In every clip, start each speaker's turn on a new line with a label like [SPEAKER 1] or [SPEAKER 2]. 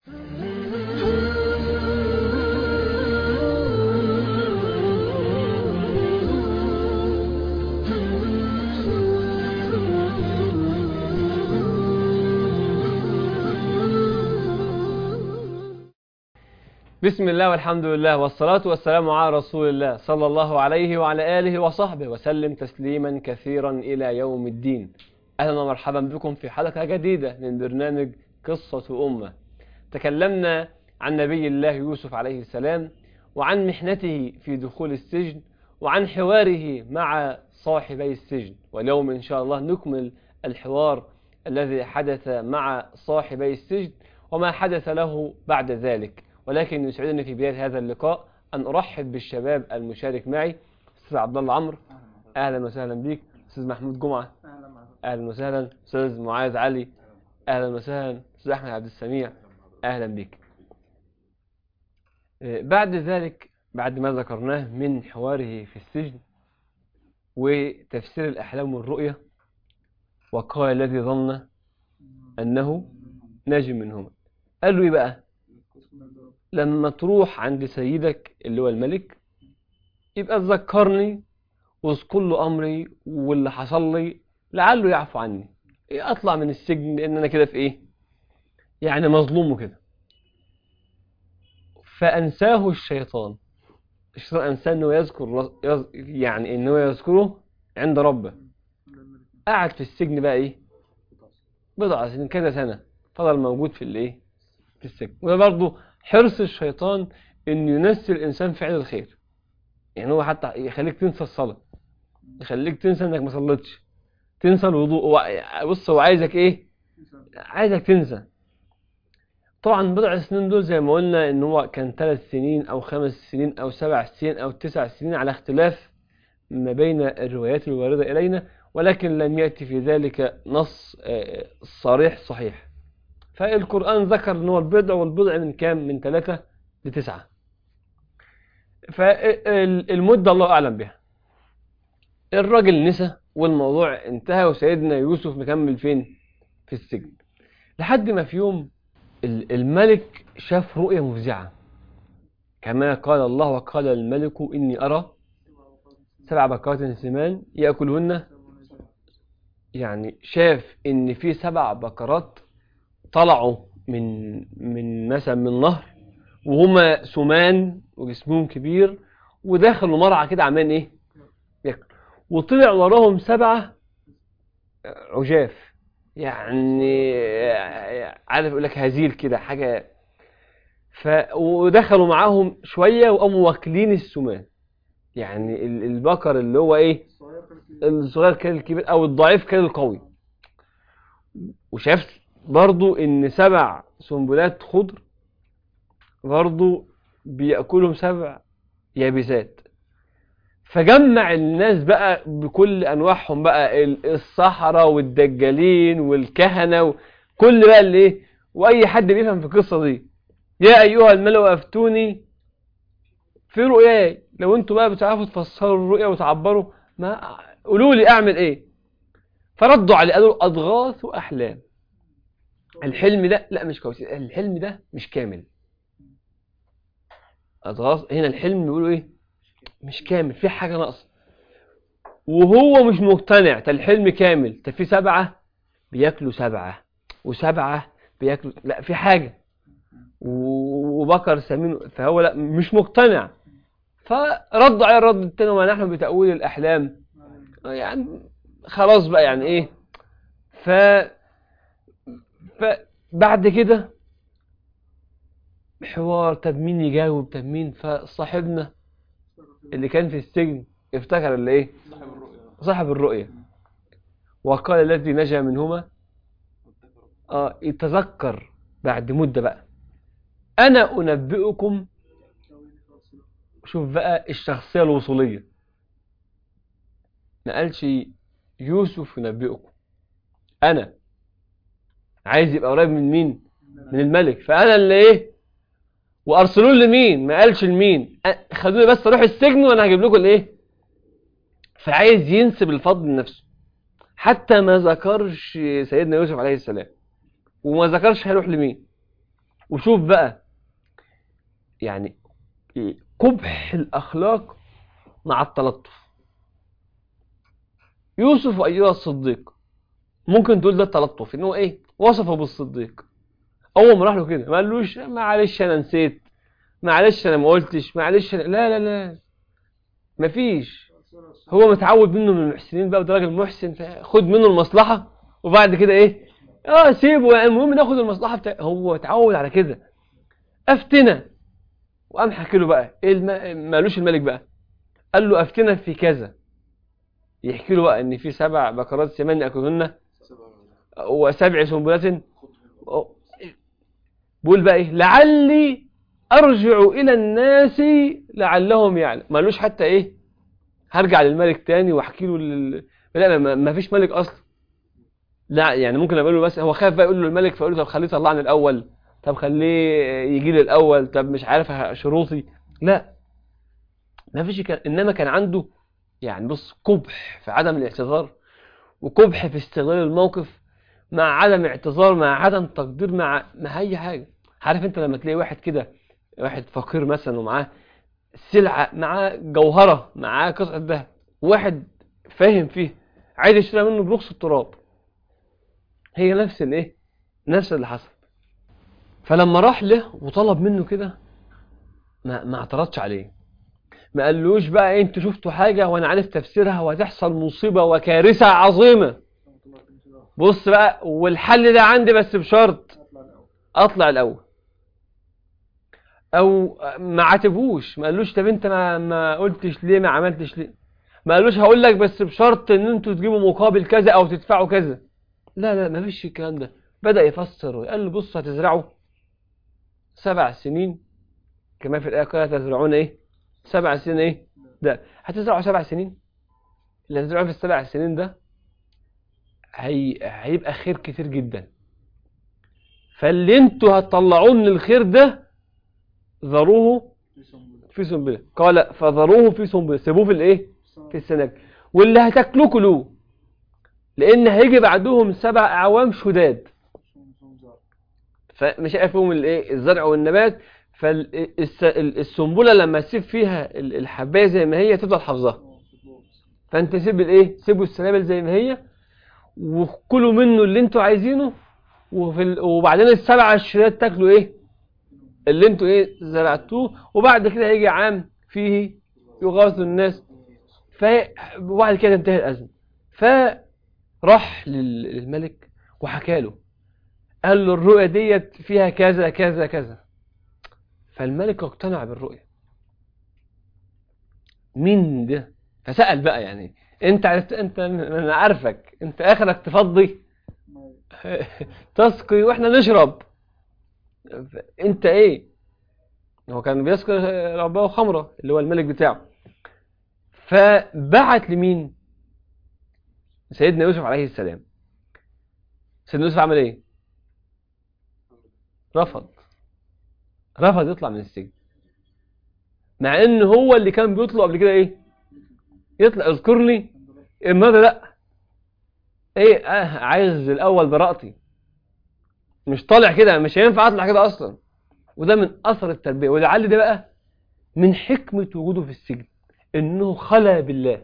[SPEAKER 1] بسم الله والحمد لله والصلاة والسلام على رسول الله صلى الله عليه وعلى آله وصحبه وسلم تسليما كثيرا إلى يوم الدين أهلا ومرحبا بكم في حلقة جديدة من برنامج قصة أمة تكلمنا عن نبي الله يوسف عليه السلام وعن محنته في دخول السجن وعن حواره مع صاحبي السجن واليوم إن شاء الله نكمل الحوار الذي حدث مع صاحبي السجن وما حدث له بعد ذلك ولكن يسعدني في بداية هذا اللقاء أن أرحب بالشباب المشارك معي أستاذ عبد الله عمرو أهلا وسهلا بك أستاذ محمود جمعة أهلا وسهلا أستاذ معاذ علي أهلا وسهلا أستاذ أحمد عبد السميع أهلا بك بعد ذلك بعد ما ذكرناه من حواره في السجن وتفسير الأحلام والرؤية وقال الذي ظن أنه ناجي منهما قال له إيه بقى لما تروح عند سيدك اللي هو الملك يبقى تذكرني واذكر له أمري واللي حصل لي لعله يعفو عني أطلع من السجن لأن أنا كده في إيه يعني مظلوم وكده فأنساه الشيطان الشيطان أنساه أنه يذكر يعني أنه يذكره عند ربه قعد في السجن بقى إيه بضع سنين كذا سنة فضل موجود في الإيه في السجن وده برضه حرص الشيطان انه ينسي الانسان فعل الخير يعني هو حتى يخليك تنسى الصلاه يخليك تنسى انك ما صليتش تنسى الوضوء بص هو عايزك ايه عايزك تنسى طبعا بضع السنين دول زي ما قلنا ان هو كان ثلاث سنين او خمس سنين او سبع سنين او تسع سنين على اختلاف ما بين الروايات الواردة الينا ولكن لم يأتي في ذلك نص صريح صحيح فالقرآن ذكر ان هو البضع والبضع من كام من ثلاثة لتسعة فالمدة الله أعلم بها الراجل نسى والموضوع انتهى وسيدنا يوسف مكمل فين في السجن لحد ما في يوم الملك شاف رؤية مفزعة كما قال الله وقال الملك إني أرى سبع بقرات سمان يأكلهن يعني شاف إن في سبع بقرات طلعوا من من مثلا من نهر وهما سمان وجسمهم كبير ودخلوا مرعى كده عمال ايه ياكل وطلع وراهم سبعه عجاف يعني عارف يقول لك هزيل كده حاجه ف ودخلوا معاهم شويه وقاموا واكلين السمان يعني البقر اللي هو ايه الصغير كان الكبير او الضعيف كان القوي وشاف برضو ان سبع سنبلات خضر برضو بيأكلهم سبع يابسات فجمع الناس بقى بكل انواعهم بقى الصحراء والدجالين والكهنة وكل بقى اللي ايه واي حد بيفهم في القصة دي يا ايها الملأ افتوني في رؤياي لو انتوا بقى بتعرفوا تفسروا الرؤيا وتعبروا ما قولوا لي اعمل ايه فردوا عليه قالوا اضغاث احلام الحلم ده لا مش كويس الحلم ده مش كامل اضغاث هنا الحلم بيقولوا ايه مش كامل في حاجه ناقصه وهو مش مقتنع ده الحلم كامل ده في سبعه بياكلوا سبعه وسبعه بياكلوا لا في حاجه وبكر سمين فهو لا مش مقتنع فردوا على الرد التاني وما نحن بتأويل الأحلام يعني خلاص بقى يعني ايه ف فبعد كده حوار طب مين يجاوب طب مين فصاحبنا اللي كان في السجن افتكر اللي ايه
[SPEAKER 2] صاحب الرؤيا
[SPEAKER 1] صاحب الرؤيا وقال الذي نجا منهما اه يتذكر بعد مدة بقى انا انبئكم شوف بقى الشخصية الوصولية ما قالش يوسف ينبئكم انا عايز يبقى قريب من مين من الملك فانا اللي ايه وارسلوه لمين ما قالش لمين أ- خدوني بس اروح السجن وانا هجيب لكم الايه فعايز ينسب الفضل لنفسه حتى ما ذكرش سيدنا يوسف عليه السلام وما ذكرش هيروح لمين وشوف بقى يعني قبح الأخلاق مع التلطف يوسف أيها الصديق ممكن تقول ده التلطف إن هو إيه وصفه بالصديق أول ما راح له كده ما قالوش معلش أنا نسيت معلش أنا ما قلتش معلش أنا لا لا لا مفيش هو متعود منه من المحسنين بقى وده راجل محسن خد منه المصلحة وبعد كده إيه اه سيبه يعني المهم ناخد المصلحة بتاع هو اتعود على كده افتنا وقام حكي له بقى ايه الم... مالوش الملك بقى قال له افتنا في كذا يحكي له بقى ان في سبع بقرات سمان ياكلهن وسبع سنبلات بيقول بقى ايه لعلي ارجع الى الناس لعلهم يعلم مالوش حتى ايه هرجع للملك تاني واحكي له لل... لا ما فيش ملك اصلا لا يعني ممكن اقول له بس هو خاف بقى يقول له الملك فيقول له طب خليه يطلعني الاول طب خليه يجي لي الاول طب مش عارف شروطي لا ما فيش كان انما كان عنده يعني بص قبح في عدم الاعتذار وقبح في استغلال الموقف مع عدم اعتذار مع عدم تقدير مع مع اي حاجه عارف انت لما تلاقي واحد كده واحد فقير مثلا ومعاه سلعه معاه جوهره معاه قطعه ذهب واحد فاهم فيه عايز يشتري منه برخص التراب هي نفس الايه نفس اللي حصل فلما راح له وطلب منه كده ما ما اعترضش عليه ما قالوش بقى إيه انتوا شفتوا حاجه وانا عارف تفسيرها وهتحصل مصيبه وكارثه عظيمه بص بقى والحل ده عندي بس بشرط اطلع الاول او ما عاتبوش ما قالوش طب انت ما, ما قلتش ليه ما عملتش ليه ما قالوش هقول لك بس بشرط ان انتوا تجيبوا مقابل كذا او تدفعوا كذا لا لا ما فيش الكلام ده بدأ يفسر قال له بص هتزرعوا سبع سنين كما في الآية قال تزرعون ايه سبع سنين ايه ده هتزرعوا سبع سنين اللي هتزرعوه في السبع سنين ده هي... هيبقى خير كتير جدا فاللي انتوا هتطلعوه من الخير ده ذروه في سنبله قال فذروه في سنبله سيبوه في الايه في السنابل واللي هتاكلوه كلوه لان هيجي بعدهم سبع اعوام شداد فمش عارف فيهم الايه الزرع والنبات فالسنبله لما تسيب فيها الحبايه زي ما هي تفضل حافظاها فانت سيب الايه سيبوا السنابل زي ما هي وكلوا منه اللي انتوا عايزينه وفي ال... وبعدين السبع الشداد تاكلوا ايه اللي انتوا ايه زرعتوه وبعد كده هيجي عام فيه يغاث الناس ف وبعد كده تنتهي الازمه فراح للملك وحكى له قال له الرؤيا ديت فيها كذا كذا كذا فالملك اقتنع بالرؤيا مين ده فسأل بقى يعني انت عرفت انت انا عارفك انت اخرك تفضي تسقي واحنا نشرب انت ايه هو كان بيسقي رباه خمره اللي هو الملك بتاعه فبعت لمين سيدنا يوسف عليه السلام سيدنا يوسف عمل ايه رفض رفض يطلع من السجن مع ان هو اللي كان بيطلع قبل كده ايه يطلع اذكرني النهارده لا ايه آه عايز الاول براءتي مش طالع كده مش هينفع اطلع كده اصلا وده من اثر التربيه ولعل ده بقى من حكمه وجوده في السجن انه خلى بالله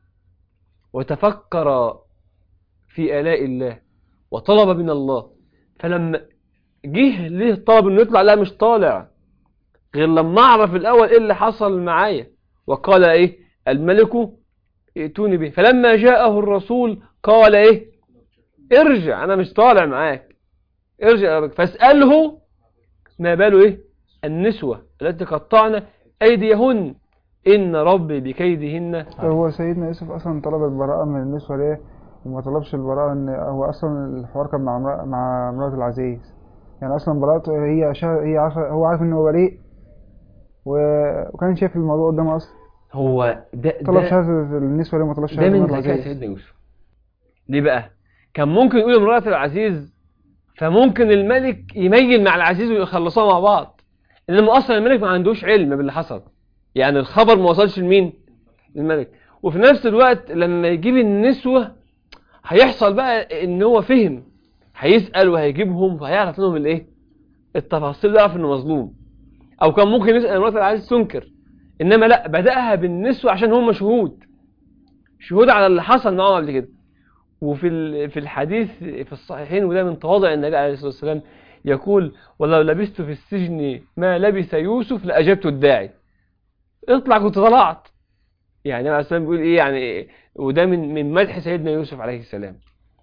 [SPEAKER 1] وتفكر في الاء الله وطلب من الله فلما جه ليه طلب انه يطلع لا مش طالع غير لما اعرف الاول ايه اللي حصل معايا وقال ايه الملك ائتوني به فلما جاءه الرسول قال ايه ارجع انا مش طالع معاك ارجع ربك فاسأله ما باله ايه النسوة التي قطعن ايديهن ان ربي بكيدهن
[SPEAKER 2] هو سيدنا يوسف اصلا طلب البراءة من النسوة ليه وما طلبش البراءة ان هو اصلا الحوار كان مع مرا- مع مرات العزيز يعني اصلا براءته هي شا... هي عارفة هو عارف ان هو بريء و... وكان شايف الموضوع قدامه اصلا
[SPEAKER 1] هو ده
[SPEAKER 2] طلب
[SPEAKER 1] ده,
[SPEAKER 2] شهادة النسوة ليه ما طلبش
[SPEAKER 1] ده
[SPEAKER 2] شهادة
[SPEAKER 1] من
[SPEAKER 2] مرات
[SPEAKER 1] ذكاء
[SPEAKER 2] العزيز
[SPEAKER 1] سيدنا يوسف ليه بقى كان ممكن يقول امرأة العزيز فممكن الملك يميل مع العزيز ويخلصوها مع بعض انما اصلا الملك ما عندوش علم باللي حصل يعني الخبر ما وصلش لمين للملك وفي نفس الوقت لما يجيب النسوة هيحصل بقى ان هو فهم هيسأل وهيجيبهم فهيعرف لهم الايه التفاصيل ده يعرف انه مظلوم او كان ممكن يسال امراه العزيز تنكر انما لا بداها بالنسوه عشان هم شهود شهود على اللي حصل معاهم قبل كده وفي ال- في الحديث في الصحيحين وده من تواضع النبي عليه الصلاه والسلام يقول ولو لبثت في السجن ما لبث يوسف لاجبت الداعي اطلع كنت طلعت يعني النبي عليه الصلاه والسلام بيقول ايه يعني إيه؟ وده من من مدح سيدنا يوسف عليه السلام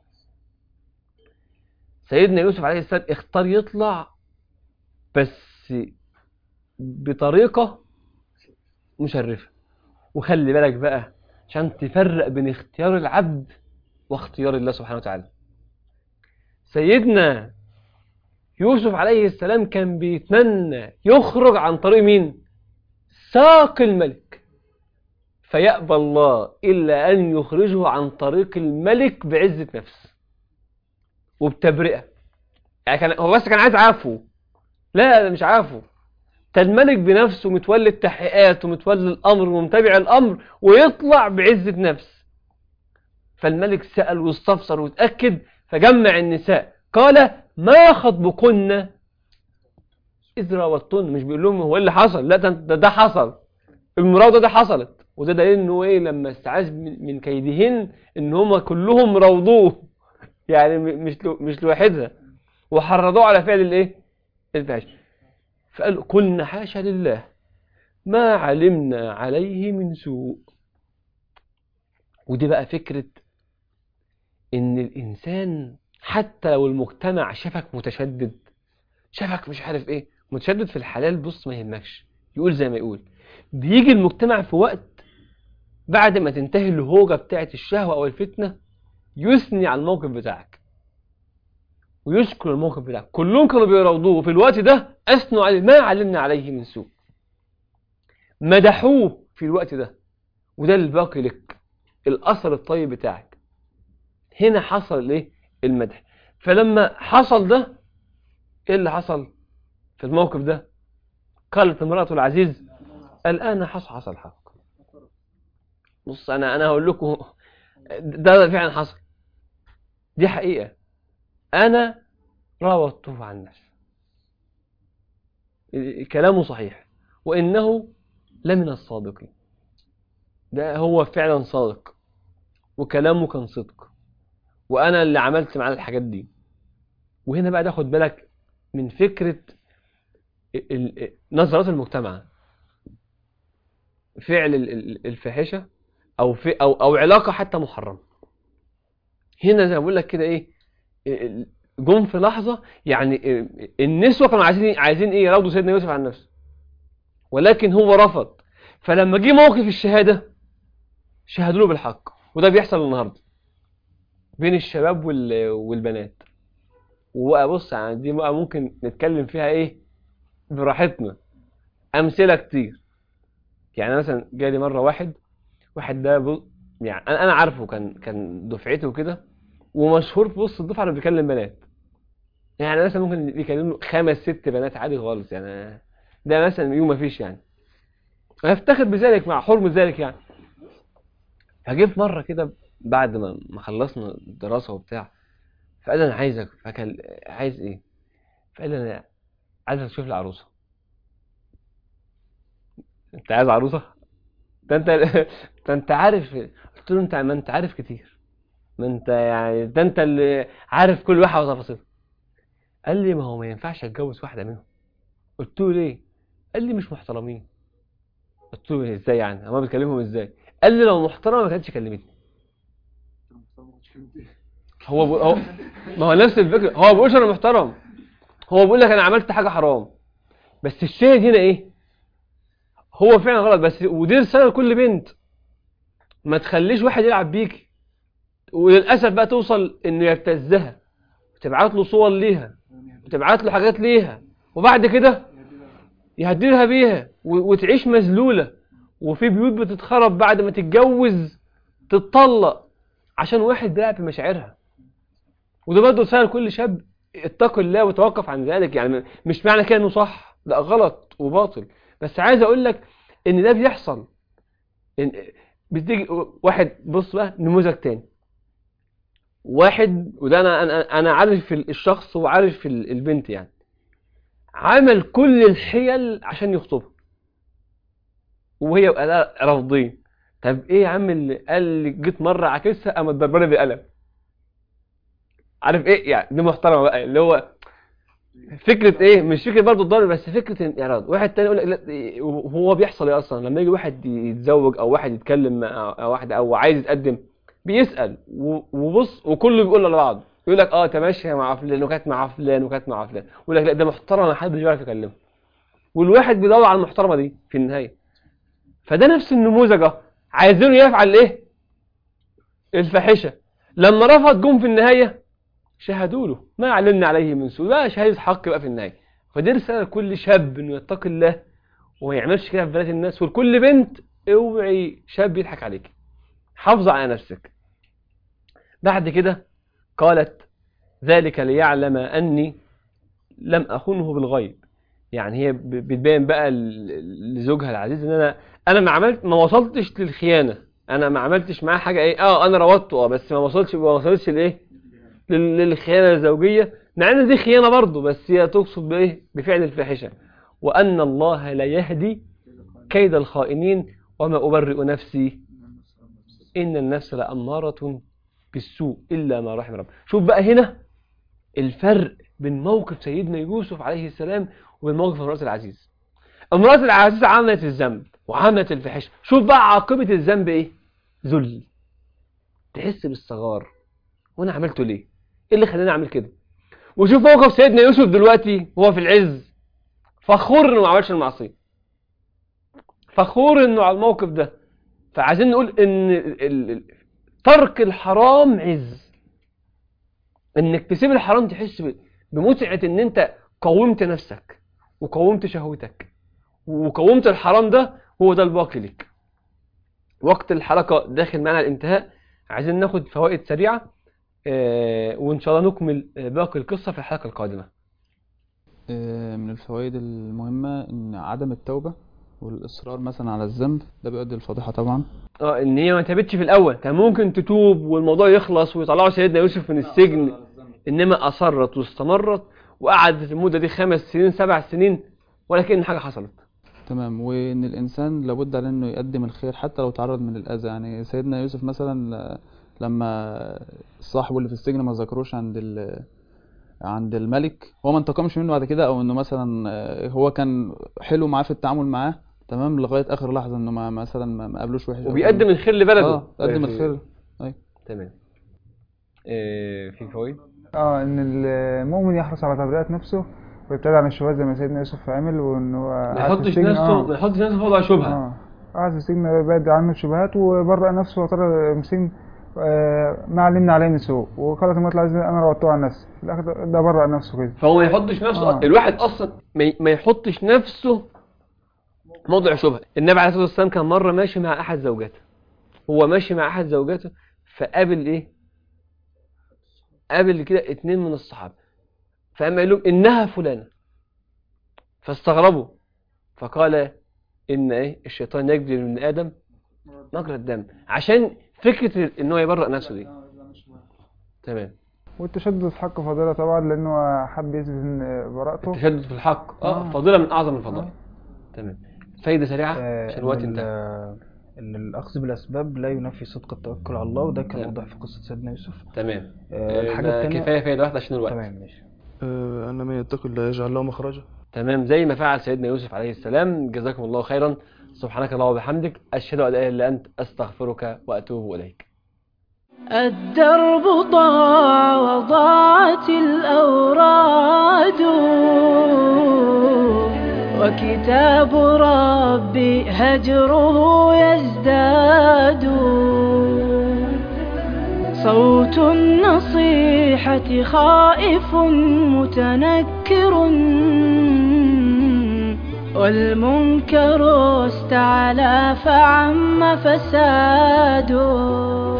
[SPEAKER 1] سيدنا يوسف عليه السلام اختار يطلع بس بطريقة مشرفة وخلي بالك بقى عشان تفرق بين اختيار العبد واختيار الله سبحانه وتعالى سيدنا يوسف عليه السلام كان بيتمنى يخرج عن طريق مين ساق الملك فيأبى الله إلا أن يخرجه عن طريق الملك بعزة نفس وبتبرئة يعني كان هو بس كان عايز عفو لا مش عفو ده الملك بنفسه متولي التحقيقات ومتولي الأمر ومتابع الأمر ويطلع بعزة نفس فالملك سأل واستفسر وتأكد فجمع النساء قال ما خطبكن إذ راوتن مش بيقول لهم هو إيه اللي حصل لا ده ده, ده حصل المراودة ده حصلت وده دليل انه ايه لما استعاذ من من كيدهن ان هم كلهم راودوه يعني م- مش لو مش لوحدها وحرضوه على فعل الايه الفاحش فقال قلنا حاشا لله ما علمنا عليه من سوء ودي بقى فكرة ان الانسان حتى لو المجتمع شافك متشدد شافك مش عارف ايه متشدد في الحلال بص ما يهمكش يقول زي ما يقول بيجي المجتمع في وقت بعد ما تنتهي الهوجة بتاعت الشهوة او الفتنة يثني على الموقف بتاعك ويشكر الموقف بتاعك كلهم كانوا بيراودوه وفي الوقت ده اثنوا عليه ما علمنا عليه من سوء مدحوه في الوقت ده وده اللي باقي لك الاثر الطيب بتاعك هنا حصل الايه المدح فلما حصل ده ايه اللي حصل في الموقف ده قالت امرأة العزيز الآن حصل حصل حق بص أنا أنا هقول لكم ده فعلا حصل دي حقيقة أنا راودته عن نفسه كلامه صحيح وإنه لمن الصادقين ده هو فعلا صادق وكلامه كان صدق وأنا اللي عملت معاه الحاجات دي وهنا بقى تاخد بالك من فكرة ال- ال- نظرات المجتمع فعل ال- ال- الفاحشة أو في أو أو علاقة حتى محرمة هنا زي ما بقول لك كده إيه ال- جم في لحظة يعني النسوة كانوا عايزين عايزين إيه يراودوا سيدنا يوسف عن نفسه ولكن هو رفض فلما جه موقف الشهادة شهدوا له بالحق وده بيحصل النهارده بين الشباب وال- والبنات وبقى بص يعني دي بقى ممكن نتكلم فيها ايه براحتنا امثله كتير يعني مثلا جالي مره واحد واحد ده بص يعني انا انا عارفه كان كان دفعته كده ومشهور في وسط الدفعه انه بيكلم بنات يعني مثلا ممكن بيكلم له خمس ست بنات عادي خالص يعني ده مثلا يوم ما فيش يعني افتخر بذلك مع حرم ذلك يعني فجه في مره كده بعد ما ما خلصنا الدراسه وبتاع فقال لي انا عايزك فكان عايز ايه فقال لي انا عايزك تشوف لي عروسه انت عايز عروسه ده انت ده انت عارف قلت له انت ما انت عارف كتير ما انت يعني ده انت اللي عارف كل واحده وتفاصيلها قال لي ما هو ما ينفعش اتجوز واحده منهم قلت له ليه قال لي مش محترمين قلت له ازاي يعني اما بتكلمهم ازاي قال لي لو محترمه ما كانتش كلمتني هو بو... هو ما هو نفس الفكره هو بيقولش انا محترم هو بيقول لك انا عملت حاجه حرام بس الشاهد هنا ايه هو فعلا غلط بس ودي رساله لكل بنت ما تخليش واحد يلعب بيكي وللاسف بقى توصل انه يبتزها وتبعت له صور ليها وتبعت له حاجات ليها وبعد كده يهددها بيها و- وتعيش مذلوله وفي بيوت بتتخرب بعد ما تتجوز تتطلق عشان واحد بيلعب في مشاعرها وده برضه رساله لكل شاب اتق الله وتوقف عن ذلك يعني مش معنى كده انه صح لا غلط وباطل بس عايز اقول لك ان ده بيحصل إن بتيجي واحد بص بقى نموذج تاني واحد وده انا انا انا عارف ال- الشخص وعارف ال- البنت يعني عمل كل الحيل عشان يخطبها وهي وقالها رافضين طب ايه يا عم اللي قال لي جيت مره عاكسها قامت ضرباني بالقلم عارف ايه يعني دي محترمه بقى اللي هو فكره ايه مش فكره برضه الضرب بس فكره الاعراض واحد تاني يقول لك لا إيه، هو بيحصل ايه اصلا لما يجي واحد يتزوج او واحد يتكلم مع أو واحده او عايز يتقدم بيسال و- وبص وكله بيقول لبعض يقول لك اه تماشي مع فلان وكانت مع فلان وكانت مع فلان يقول لك لا ده محترم ما حدش بيعرف يكلمه والواحد بيدور على المحترمه دي في النهايه فده نفس النموذج اهو عايزينه يفعل ايه الفاحشه لما رفض جم في النهايه شهدوا له ما علمنا عليه من سوء بقى شهاده حق بقى في النهايه فدي رساله لكل شاب انه يتقي الله وما يعملش كده في بنات الناس ولكل بنت اوعي شاب يضحك عليك حافظ على نفسك بعد كده قالت ذلك ليعلم اني لم اخنه بالغيب يعني هي ب- بتبين بقى ل- لزوجها العزيز ان انا انا ما عملت ما وصلتش للخيانه انا ما عملتش معاه حاجه ايه اه انا روضته اه بس ما وصلتش ما وصلتش لايه لل- للخيانه الزوجيه مع ان دي خيانه برضه بس هي تقصد بايه بفعل الفاحشه وان الله لا يهدي كيد الخائنين وما ابرئ نفسي ان النفس لاماره بالسوء الا ما رحم رب شوف بقى هنا الفرق بين موقف سيدنا يوسف عليه السلام وبين موقف امرأة العزيز امرأة العزيز عملت الذنب وعملت الفحش شوف بقى عاقبة الذنب ايه ذل تحس بالصغار وانا عملته ليه ايه اللي خلاني اعمل كده وشوف موقف سيدنا يوسف دلوقتي وهو في العز فخور انه ما عملش المعصيه فخور انه على الموقف ده فعايزين نقول ان ال- ال- ترك الحرام عز انك تسيب الحرام تحس ب- بمتعه ان انت قومت نفسك وقومت شهوتك وقومت الحرام ده هو ده الباقي لك وقت الحلقه داخل معنا الانتهاء عايزين ناخد فوائد سريعه آه، وان شاء الله نكمل آه، باقي القصه في الحلقه القادمه
[SPEAKER 3] آه، من الفوائد المهمة إن عدم التوبة والإصرار مثلا على الذنب ده بيؤدي للفضيحة طبعا
[SPEAKER 1] اه ان هي ما تابتش في الاول كان ممكن تتوب والموضوع يخلص ويطلعوا سيدنا يوسف من السجن انما اصرت واستمرت وقعدت المده دي خمس سنين سبع سنين ولا كأن حاجه حصلت
[SPEAKER 3] تمام وإن الإنسان لابد عليه إنه يقدم الخير حتى لو تعرض من الأذى يعني سيدنا يوسف مثلا ل- لما صاحبه اللي في السجن ما ذكروش عند ال عند الملك هو ما انتقمش منه بعد كده او انه مثلا آه، هو كان حلو معاه في التعامل معاه تمام لغايه اخر لحظه انه ما مثلا ما ما قابلوش وحش أو
[SPEAKER 1] وبيقدم
[SPEAKER 3] كده.
[SPEAKER 1] الخير لبلده
[SPEAKER 3] اه قدم
[SPEAKER 1] في-
[SPEAKER 3] الخير ايوه
[SPEAKER 1] تمام آه، في فوائد
[SPEAKER 2] اه ان المؤمن يحرص على تبرئة نفسه ويبتعد عن الشبهات زي ما سيدنا يوسف عمل وان هو
[SPEAKER 1] ما
[SPEAKER 2] قعد في
[SPEAKER 1] يحطش
[SPEAKER 2] السجن
[SPEAKER 1] نفسه ما
[SPEAKER 2] اه
[SPEAKER 1] يحطش نفسه في وضع شبهه
[SPEAKER 2] اه قعد في السجن بعد عنه الشبهات وبرأ نفسه وطلع من السجن آه، ما علمنا عليه من سوء وقالت امرأة العزيز انا روضته عن نفسي في الاخر ده برأ نفسه كده
[SPEAKER 1] فهو ما يحطش نفسه
[SPEAKER 2] آه.
[SPEAKER 1] الواحد اصلا ما ي- ما يحطش نفسه موضع شبهه النبي عليه الصلاه والسلام كان مره ماشي مع احد زوجاته هو ماشي مع احد زوجاته فقابل ايه قابل كده اتنين من الصحابه فقام قال لهم انها فلانه فاستغربوا فقال ان ايه الشيطان يجري من ادم مجرى الدم عشان فكره ان هو يبرأ نفسه دي تمام
[SPEAKER 2] والتشدد في حق فضيلة طبعا لانه حب يثبت ان براءته
[SPEAKER 1] التشدد في الحق اه
[SPEAKER 2] آه.
[SPEAKER 1] فضيله من اعظم الفضائل
[SPEAKER 2] آه.
[SPEAKER 1] تمام فايده سريعه
[SPEAKER 4] آه،
[SPEAKER 1] عشان الوقت
[SPEAKER 4] إن
[SPEAKER 1] انتهى
[SPEAKER 4] ال- ان الاخذ بالاسباب لا ينفي صدق التوكل على الله وده كان
[SPEAKER 1] تمام.
[SPEAKER 4] واضح في قصه سيدنا يوسف
[SPEAKER 1] تمام
[SPEAKER 4] آه، الحاجه
[SPEAKER 1] ده
[SPEAKER 4] الثانيه
[SPEAKER 1] كفايه فايده واحده عشان الوقت
[SPEAKER 4] تمام ماشي
[SPEAKER 5] آه، أن من يتق الله يجعل له مخرجا
[SPEAKER 1] تمام زي ما فعل سيدنا يوسف عليه السلام جزاكم الله خيرا سبحانك اللهم وبحمدك اشهد ان لا اله الا انت استغفرك واتوب اليك
[SPEAKER 6] الدرب ضاع وضاعت الأوراد وكتاب ربي هجره يزداد صوت النصيحة خائف متنكر والمنكر استعلى فعم فساد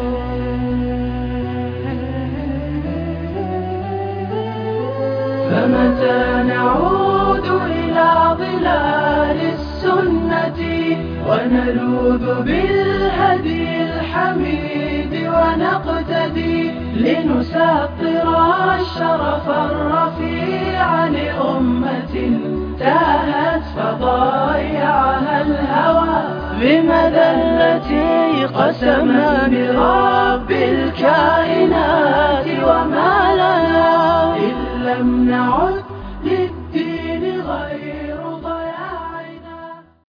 [SPEAKER 6] فمتى نعود إلى ظلال السنة ونلوذ بالهدي الحميد ونقتدي لنسطر الشرف الرفيع لأمة تاهت فضايعها الهوى بمذلتي قسما برب الكائنات وما لنا إن لم نعد للدين